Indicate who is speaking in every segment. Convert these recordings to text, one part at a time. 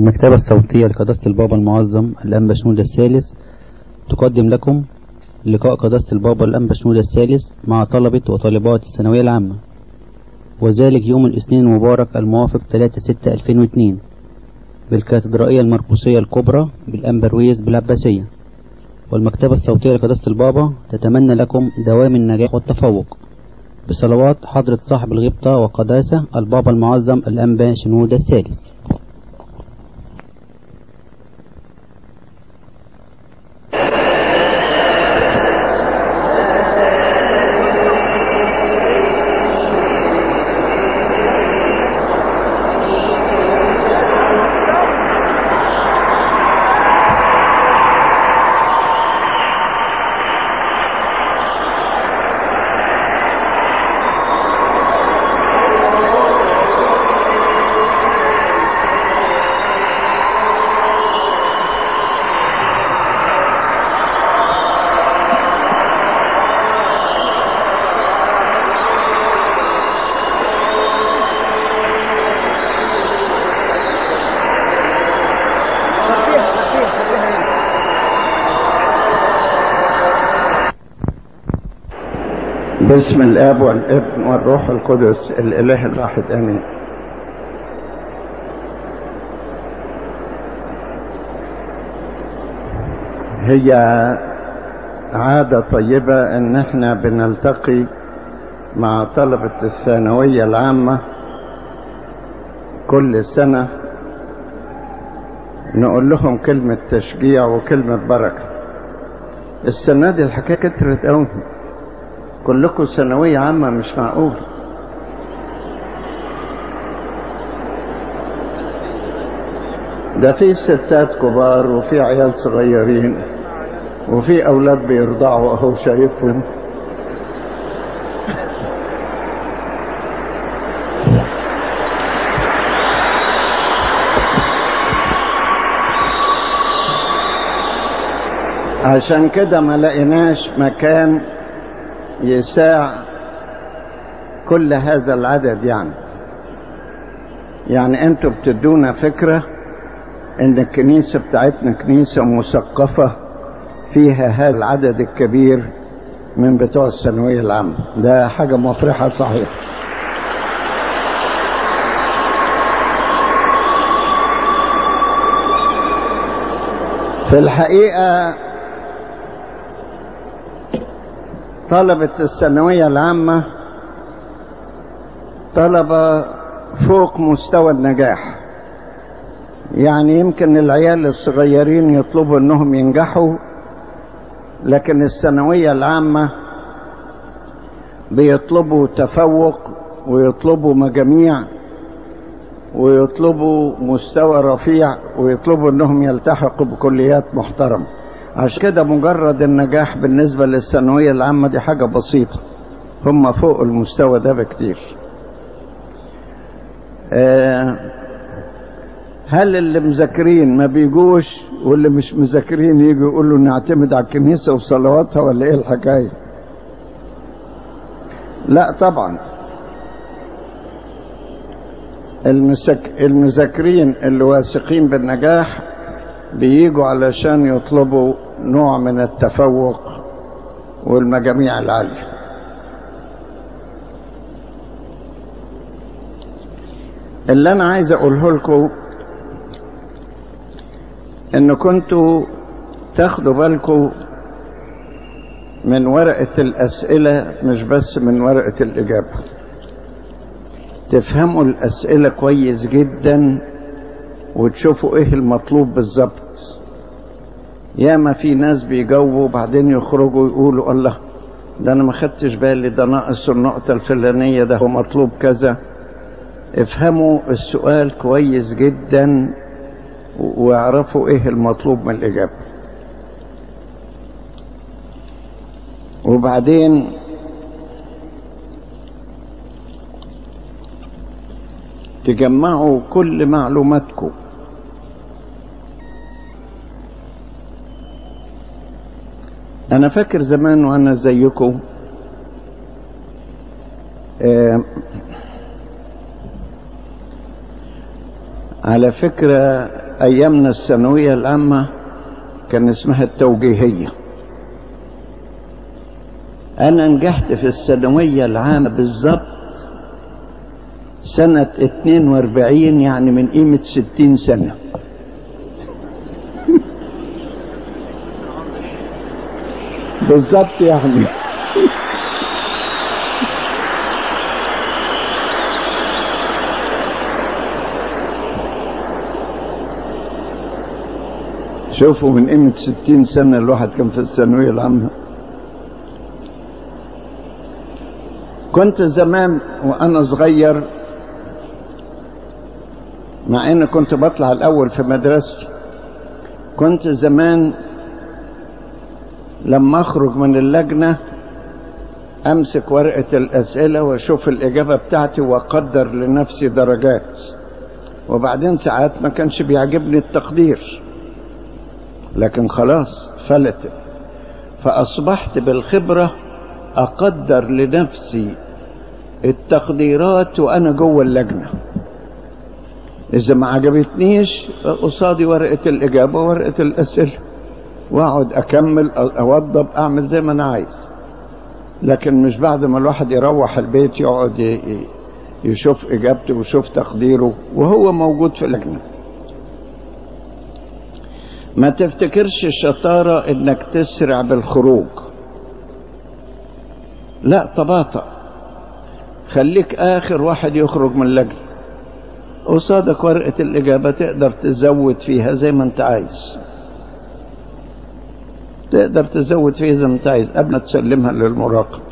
Speaker 1: المكتبة الصوتية لقداسة البابا المعظم الأنبا شنودة الثالث تقدم لكم لقاء قداسة البابا الأنبا شنودة الثالث مع طلبة وطالبات الثانوية العامة وذلك يوم الاثنين المبارك الموافق 3/6/2002 بالكاتدرائية المرقسية الكبرى بالأنبرويز بالعباسية والمكتبة الصوتية لقداسة البابا تتمنى لكم دوام النجاح والتفوق بصلوات حضرة صاحب الغبطة وقداسة البابا المعظم الأنبا شنودة الثالث
Speaker 2: باسم الاب والابن والروح القدس الاله الواحد امين هي عادة طيبة ان احنا بنلتقي مع طلبة الثانوية العامة كل سنة نقول لهم كلمة تشجيع وكلمة بركة السنة دي الحكاية كترت قوي كلكم ثانوية عامة مش معقول ده في ستات كبار وفي عيال صغيرين وفي أولاد بيرضعوا أهو شايفهم عشان كده ما لقيناش مكان يساع كل هذا العدد يعني يعني انتوا بتدونا فكرة ان الكنيسة بتاعتنا كنيسة مثقفة فيها هذا العدد الكبير من بتوع الثانوية العامة ده حاجة مفرحة صحيح في الحقيقة طلبة الثانوية العامة طلبة فوق مستوى النجاح يعني يمكن العيال الصغيرين يطلبوا انهم ينجحوا لكن الثانوية العامة بيطلبوا تفوق ويطلبوا مجاميع ويطلبوا مستوى رفيع ويطلبوا انهم يلتحقوا بكليات محترمه عشان كده مجرد النجاح بالنسبة للثانوية العامة دي حاجة بسيطة هم فوق المستوى ده بكتير آه هل اللي مذاكرين ما بيجوش واللي مش مذاكرين يجوا يقولوا نعتمد على الكنيسة وصلواتها ولا ايه الحكاية لا طبعا المسك... المذاكرين اللي واثقين بالنجاح بيجوا علشان يطلبوا نوع من التفوق والمجاميع العالية اللي انا عايز اقوله لكم ان كنتوا تاخدوا بالكم من ورقة الاسئلة مش بس من ورقة الاجابة تفهموا الاسئلة كويس جدا وتشوفوا ايه المطلوب بالظبط ياما في ناس بيجاوبوا وبعدين يخرجوا يقولوا الله ده انا ما خدتش بالي ده ناقص النقطة الفلانية ده هو مطلوب كذا افهموا السؤال كويس جدا واعرفوا ايه المطلوب من الاجابة وبعدين تجمعوا كل معلوماتكم انا فاكر زمان وانا زيكم آه على فكرة أيامنا الثانوية العامة كان اسمها التوجيهية أنا نجحت في الثانوية العامة بالظبط سنة 42 يعني من قيمة 60 سنة بالظبط يعني شوفوا من قيمة ستين سنة الواحد كان في الثانوية العامة كنت زمان وأنا صغير مع إني كنت بطلع الأول في مدرستي كنت زمان لما أخرج من اللجنة أمسك ورقة الأسئلة وأشوف الإجابة بتاعتي وأقدر لنفسي درجات وبعدين ساعات ما كانش بيعجبني التقدير لكن خلاص فلتت فأصبحت بالخبرة أقدر لنفسي التقديرات وأنا جوه اللجنة إذا ما عجبتنيش قصادي ورقة الإجابة وورقة الأسئلة وأقعد أكمل أوضب أعمل زي ما أنا عايز لكن مش بعد ما الواحد يروح البيت يقعد يشوف إجابته ويشوف تقديره وهو موجود في اللجنة ما تفتكرش الشطارة انك تسرع بالخروج لا تباطأ خليك اخر واحد يخرج من اللجنة قصادك ورقة الاجابة تقدر تزود فيها زي ما انت عايز تقدر تزود فيها زي ما انت عايز قبل ما تسلمها للمراقب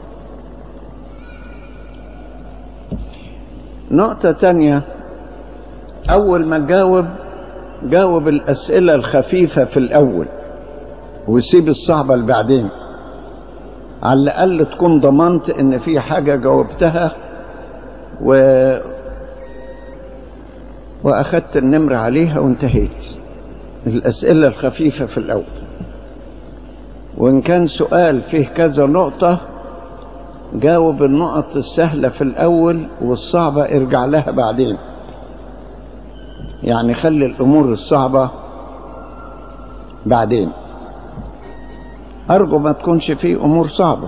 Speaker 2: نقطة تانية اول ما تجاوب جاوب الأسئلة الخفيفة في الأول وسيب الصعبة لبعدين على الأقل تكون ضمنت إن في حاجة جاوبتها و وأخدت النمرة عليها وانتهيت الأسئلة الخفيفة في الأول وإن كان سؤال فيه كذا نقطة جاوب النقط السهلة في الأول والصعبة ارجع لها بعدين يعني خلي الأمور الصعبة بعدين أرجو ما تكونش فيه أمور صعبة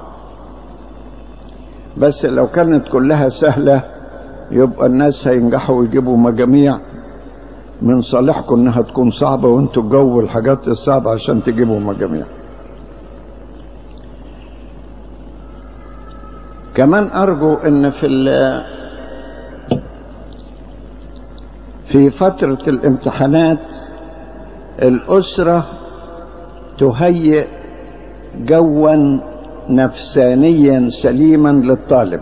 Speaker 2: بس لو كانت كلها سهلة يبقى الناس هينجحوا ويجيبوا مجاميع من صالحكم انها تكون صعبة وانتوا تجوا الحاجات الصعبة عشان تجيبوا مجاميع كمان ارجو ان في في فترة الامتحانات الأسرة تهيئ جوا نفسانيا سليما للطالب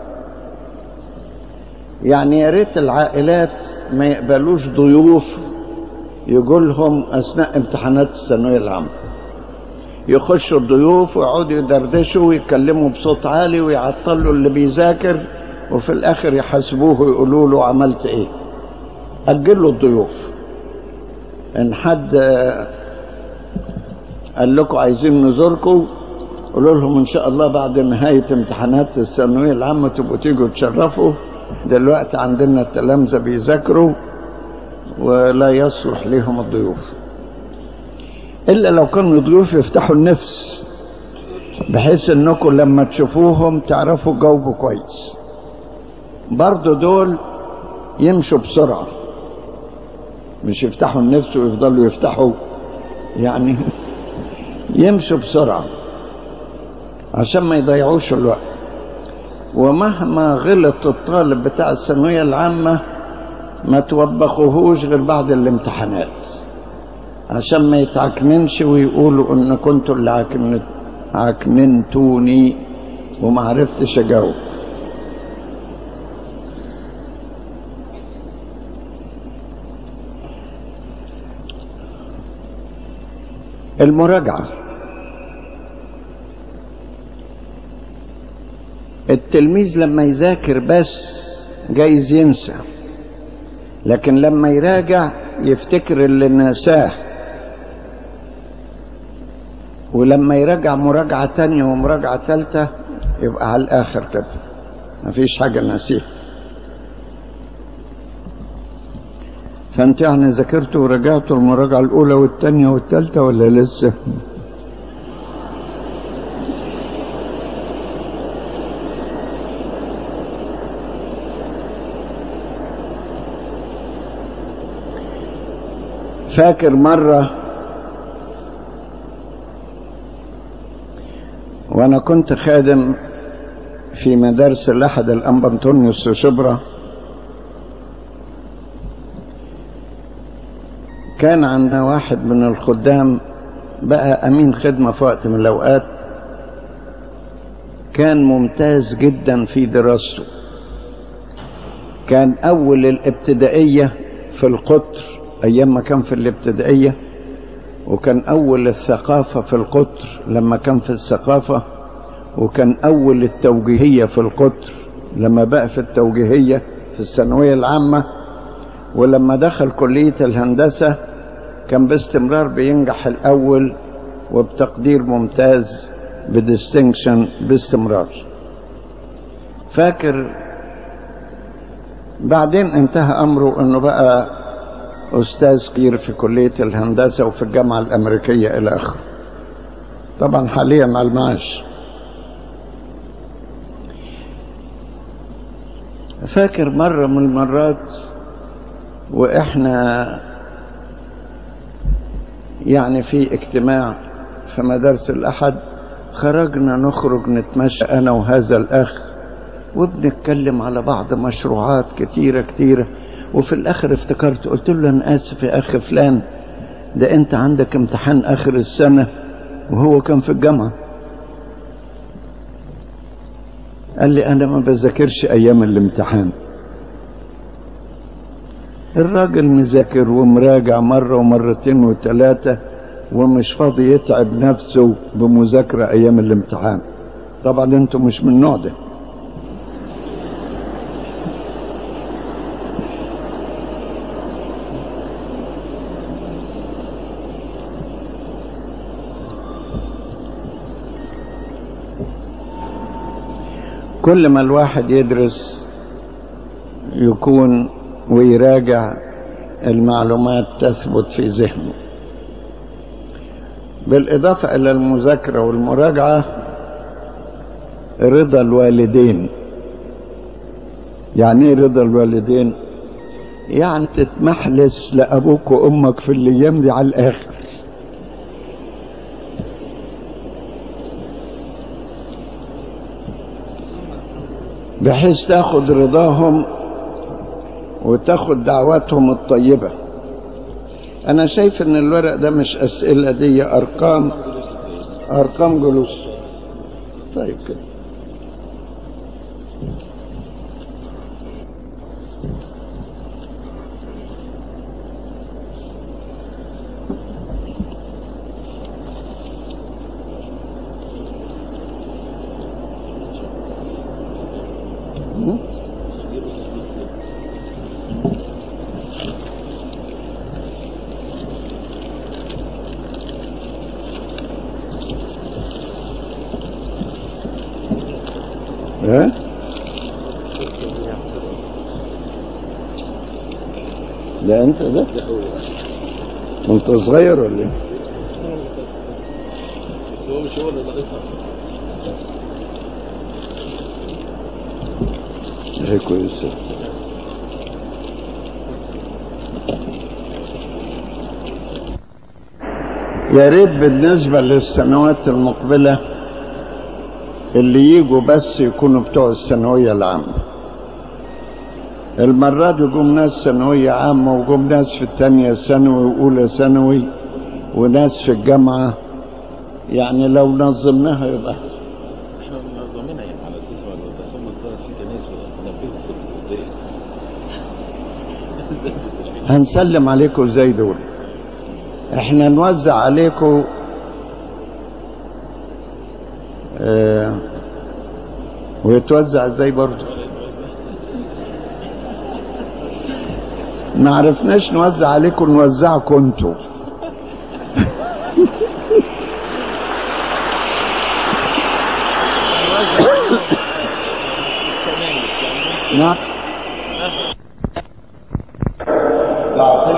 Speaker 2: يعني يا ريت العائلات ما يقبلوش ضيوف يقولهم أثناء امتحانات الثانوية العامة يخشوا الضيوف ويقعدوا يدردشوا ويتكلموا بصوت عالي ويعطلوا اللي بيذاكر وفي الآخر يحاسبوه ويقولوا له عملت إيه أجلوا الضيوف إن حد قال لكم عايزين نزوركم قولوا لهم إن شاء الله بعد نهاية امتحانات الثانوية العامة تبقوا تيجوا تشرفوا دلوقتي عندنا التلامذة بيذاكروا ولا يصلح لهم الضيوف إلا لو كانوا ضيوف يفتحوا النفس بحيث انكم لما تشوفوهم تعرفوا جاوبوا كويس برضو دول يمشوا بسرعة مش يفتحوا النفس ويفضلوا يفتحوا يعني يمشوا بسرعة عشان ما يضيعوش الوقت ومهما غلط الطالب بتاع الثانوية العامة ما توبخوهوش غير بعد الامتحانات عشان ما يتعكننش ويقولوا ان كنتوا اللي عكنت عكننتوني وما عرفتش اجاوب المراجعة التلميذ لما يذاكر بس جايز ينسى لكن لما يراجع يفتكر اللي نساه ولما يراجع مراجعة تانية ومراجعة تالتة يبقى على الآخر كده مفيش حاجة ناسيه فانت يعني ذاكرت ورجعت المراجعة الأولى والثانية والثالثة ولا لسه؟ فاكر مرة وأنا كنت خادم في مدارس الأحد الأنبا أنطونيوس شبرا كان عندنا واحد من الخدام بقى أمين خدمة في وقت من الأوقات كان ممتاز جدا في دراسته كان أول الابتدائية في القطر أيام ما كان في الابتدائية وكان أول الثقافة في القطر لما كان في الثقافة وكان أول التوجيهية في القطر لما بقى في التوجيهية في الثانوية العامة ولما دخل كلية الهندسة كان باستمرار بينجح الأول وبتقدير ممتاز بديستنكشن باستمرار فاكر بعدين انتهى أمره أنه بقى أستاذ كبير في كلية الهندسة وفي الجامعة الأمريكية إلى آخره طبعا حاليا مع المعاش فاكر مرة من المرات وإحنا يعني في اجتماع في مدارس الأحد خرجنا نخرج نتمشى أنا وهذا الأخ وبنتكلم على بعض مشروعات كتيرة كتيرة وفي الآخر افتكرت قلت له أنا آسف يا أخ فلان ده أنت عندك امتحان آخر السنة وهو كان في الجامعة قال لي أنا ما بذاكرش أيام الامتحان الراجل مذاكر ومراجع مرة ومرتين وثلاثة ومش فاضي يتعب نفسه بمذاكرة أيام الامتحان طبعا انتم مش من النوع ده كل ما الواحد يدرس يكون ويراجع المعلومات تثبت في ذهنه بالإضافة إلى المذاكرة والمراجعة رضا الوالدين يعني ايه رضا الوالدين يعني تتمحلس لأبوك وأمك في الأيام دي على الآخر بحيث تاخد رضاهم وتاخد دعواتهم الطيبة أنا شايف إن الورق ده مش أسئلة دي أرقام أرقام جلوس طيب كده ها لا انت ده انت صغير ولا ايه
Speaker 3: هو مش هو اللي ناقصها
Speaker 2: هي كويسة يا ريت بالنسبة للسنوات المقبلة اللي يجوا بس يكونوا بتوع الثانوية العامة المرة دي جم ناس ثانوية عامة وجم ناس في الثانية ثانوي وأولى ثانوي وناس في الجامعة يعني لو نظمناها يبقى أحسن.
Speaker 3: احنا منظمينها يعني على اساس ولا بس هم الظاهر في كنايس نبهوا في الابتدائي
Speaker 2: هنسلم عليكم زي دول احنا نوزع عليكم اه ويتوزع ازاي برضه ما عرفناش نوزع عليكم نوزعكم انتوا نعم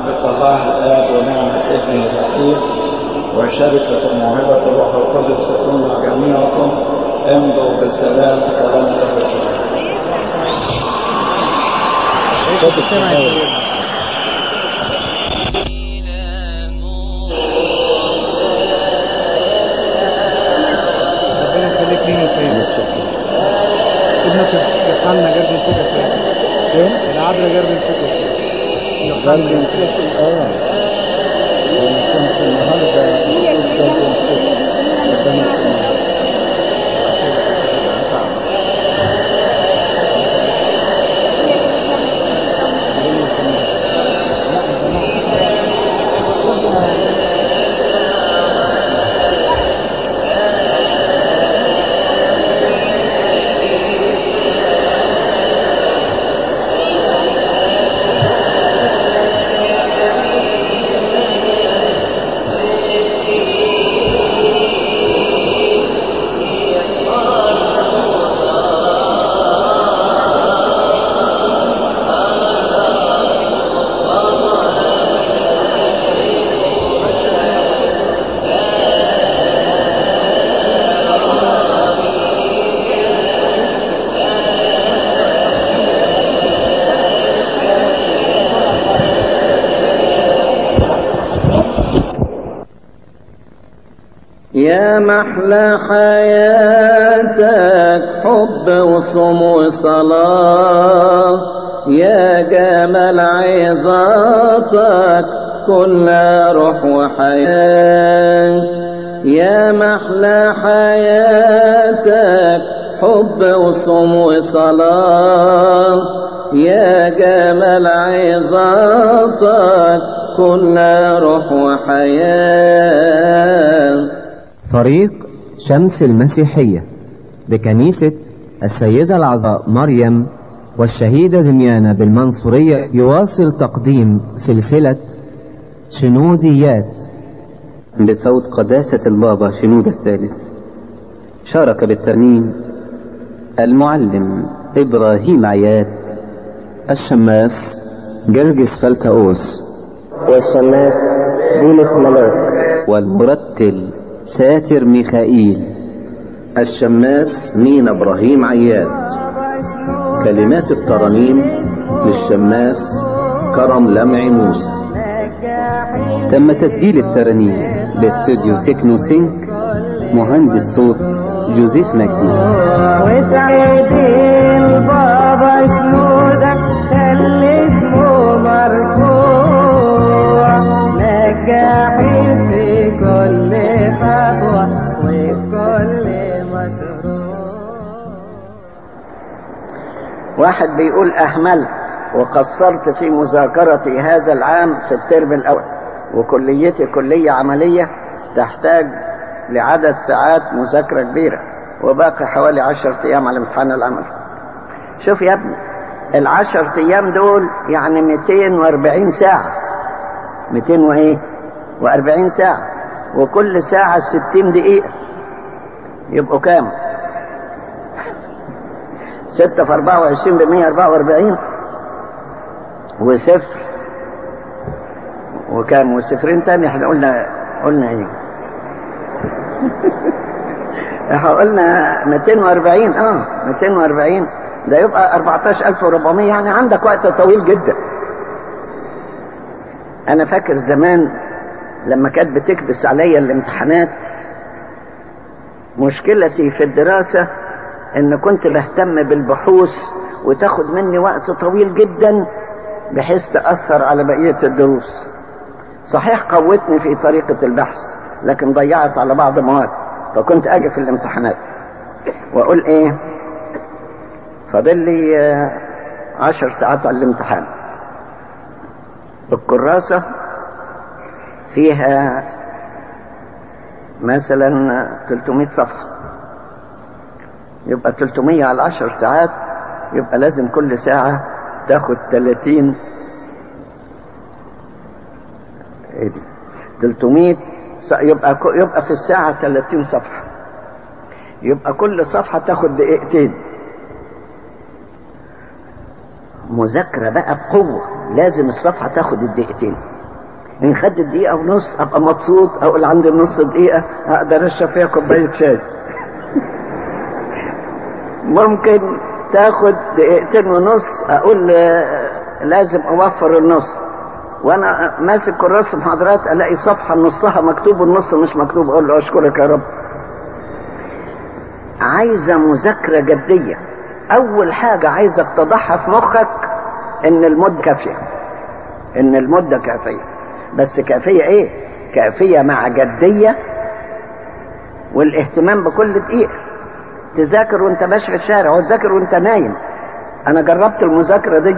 Speaker 2: محبة الله الآب ونعمة ابنه الرحيم وشركة موهبة الروح القدس تكون مع جميعكم امضوا بالسلام سلام الله
Speaker 4: ربنا يخليك لينا وفين ابنك يوحنا جاب الفكرة فين؟ فين؟ العذراء جاب الفكرة فين؟ يوحنا
Speaker 2: اه انا كنت النهارده في جاردن سيتي ربنا يكرمك.
Speaker 5: يا محلى حياتك حب وصوم وصلاة يا جمال عظاتك كل روح وحياة يا محلى حياتك حب وصوم وصلاة يا جمال عظاتك كل روح وحياه
Speaker 6: فريق شمس المسيحية بكنيسة السيدة العذراء مريم والشهيدة دميانة بالمنصورية يواصل تقديم سلسلة شنوديات
Speaker 1: بصوت قداسة البابا شنود الثالث شارك بالترنيم المعلم إبراهيم عياد الشماس جرجس فلتأوس
Speaker 5: والشماس بولس ملاك
Speaker 1: والمرتل ساتر ميخائيل الشماس مين إبراهيم عياد كلمات الترانيم للشماس كرم لمع موسى تم تسجيل الترانيم باستوديو تكنو سينك مهندس صوت جوزيف مجدي
Speaker 5: وسعيد البابا شنودك خلي اسمه مرفوع نجاحي في كل خطوة وفي كل مشروع
Speaker 2: واحد بيقول أهملت وقصرت في مذاكرتي هذا العام في الترم الأول وكليتي كلية عملية تحتاج لعدد ساعات مذاكرة كبيرة وباقي حوالي عشرة أيام على امتحان العمل شوف يا ابني العشر أيام دول يعني 240 ساعة 200 وإيه و40 ساعة وكل ساعة 60 دقيقة يبقوا كام ستة في أربعة وعشرين بمية أربعة وأربعين وصفر وكام وصفرين تاني احنا قلنا قلنا ايه احنا قلنا 240 اه 240 ده يبقى 14400 يعني عندك وقت طويل جدا انا فاكر زمان لما كانت بتكبس عليا الامتحانات مشكلتي في الدراسة ان كنت بهتم بالبحوث وتاخد مني وقت طويل جدا بحيث تأثر على بقية الدروس صحيح قوتني في طريقة البحث لكن ضيعت على بعض مواد فكنت اجي في الامتحانات واقول ايه فاضل لي آه، عشر ساعات على الامتحان الكراسة فيها مثلا 300 صفحة يبقى 300 على 10 ساعات يبقى لازم كل ساعة تاخد 30 ايه دي 300 س- يبقى ك- يبقى في الساعة 30 صفحة يبقى كل صفحة تاخد دقيقتين مذاكرة بقى بقوة لازم الصفحة تاخد الدقيقتين إن خدت دقيقة ونص أبقى مبسوط أقول عندي نص دقيقة أقدر أشرب فيها كوباية شاي ممكن تاخد دقيقتين ونص أقول آه، لازم أوفر النص وأنا ماسك كراس محاضرات ألاقي صفحة نصها مكتوب والنص مش مكتوب أقول له أشكرك يا رب عايزة مذاكرة جدية أول حاجة عايزك تضعها في مخك إن المدة كافية إن المدة كافية بس كافية إيه؟ كافية مع جدية والاهتمام بكل دقيقة تذاكر وانت ماشي في الشارع وتذاكر وانت نايم انا جربت المذاكرة دي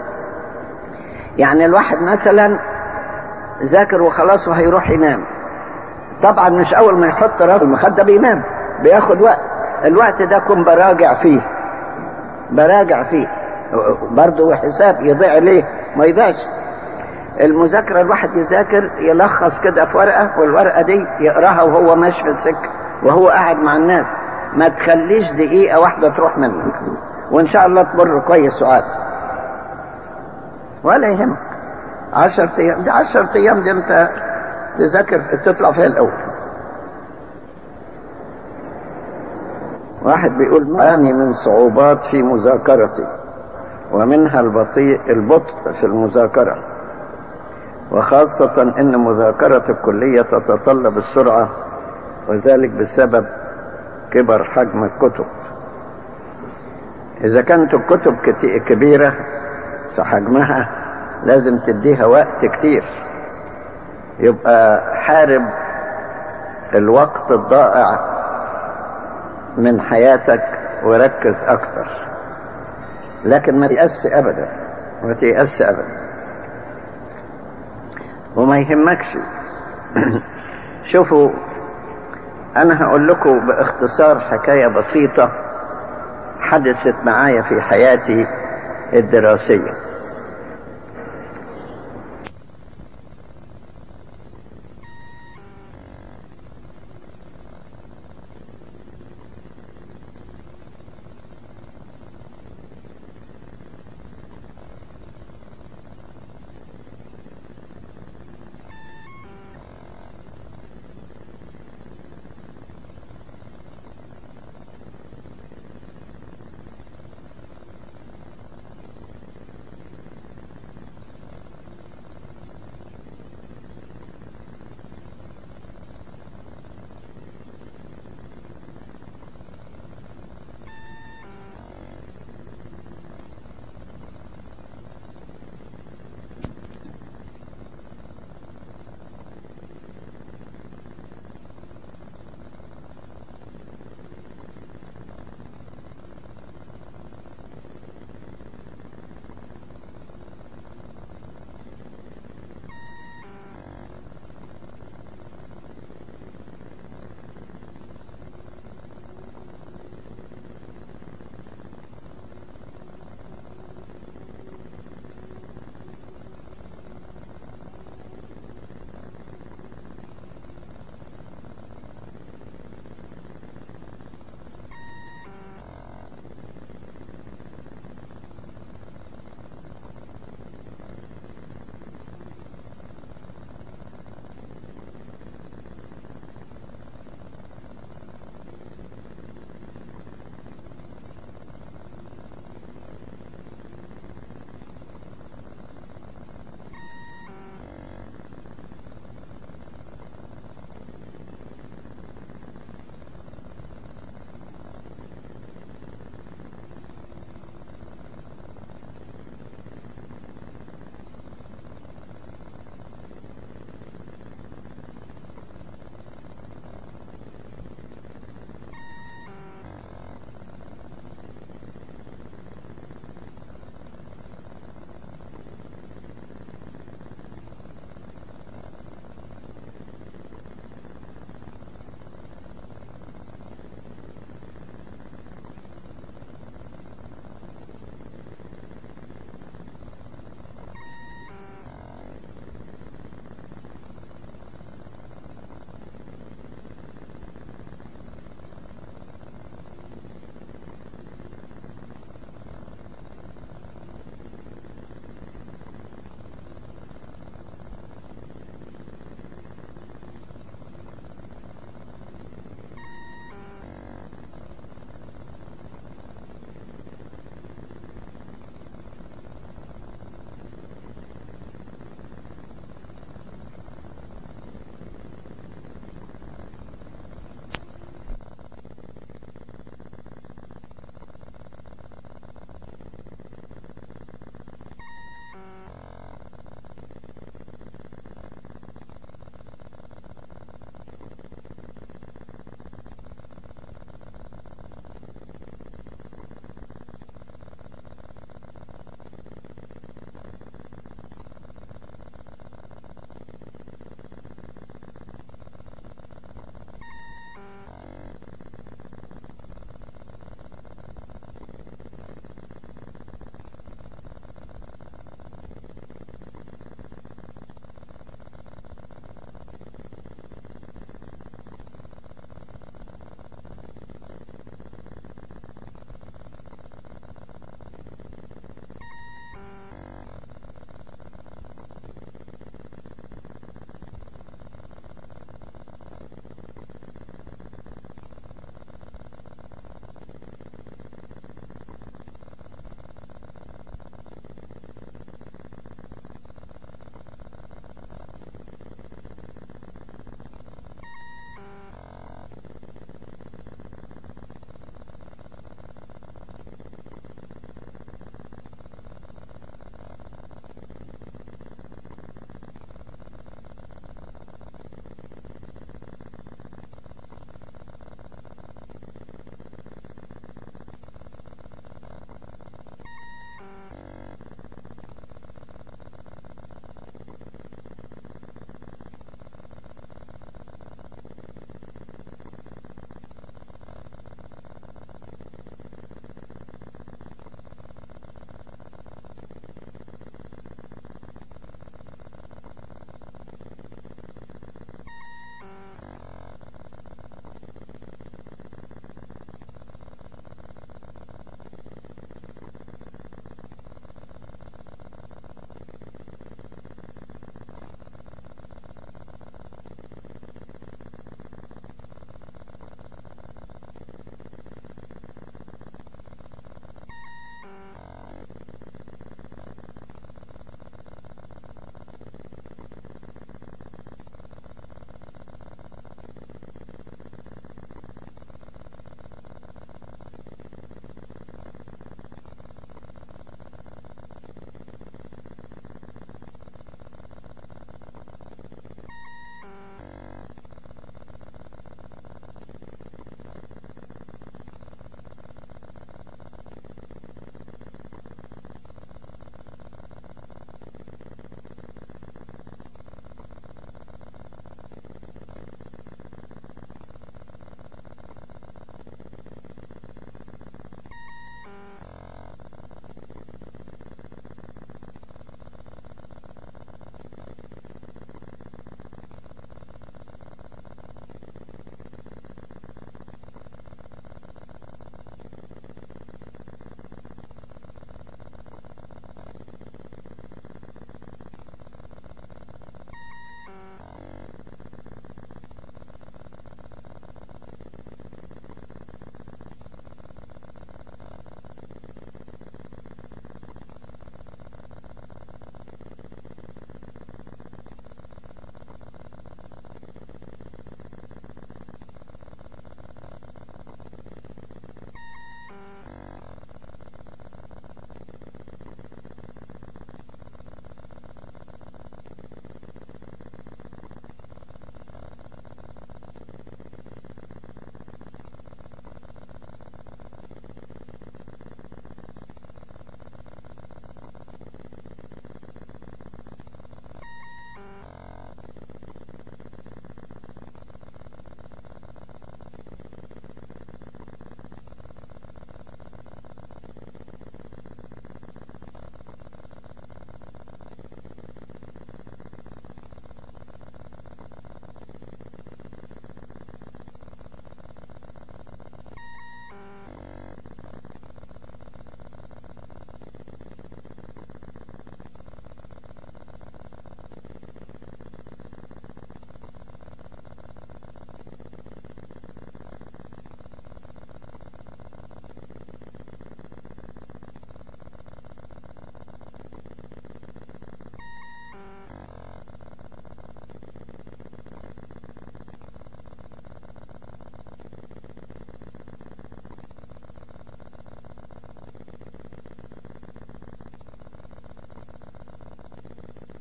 Speaker 2: يعني الواحد مثلا ذاكر وخلاص وهيروح ينام طبعا مش اول ما يحط راسه المخدة بينام بياخد وقت الوقت ده كن براجع فيه براجع فيه برضه حساب يضيع ليه ما يضيعش المذاكرة الواحد يذاكر يلخص كده في ورقة والورقة دي يقراها وهو ماشي في السكة وهو قاعد مع الناس ما تخليش دقيقة واحدة تروح منك وإن شاء الله تمر كويس وعاد ولا يهمك عشر أيام دي عشر أيام دي أنت تذاكر تطلع فيها الأول واحد بيقول أعاني من صعوبات في مذاكرتي ومنها البطيء البطء في المذاكرة وخاصة أن مذاكرة الكلية تتطلب السرعة وذلك بسبب كبر حجم الكتب إذا كانت الكتب كتي- كبيرة في حجمها لازم تديها وقت كتير يبقى حارب الوقت الضائع من حياتك وركز أكتر لكن ما تيأس أبدا ما تيأس أبدا وما يهمكش شوفوا أنا هقول لكم باختصار حكاية بسيطة حدثت معايا في حياتي الدراسية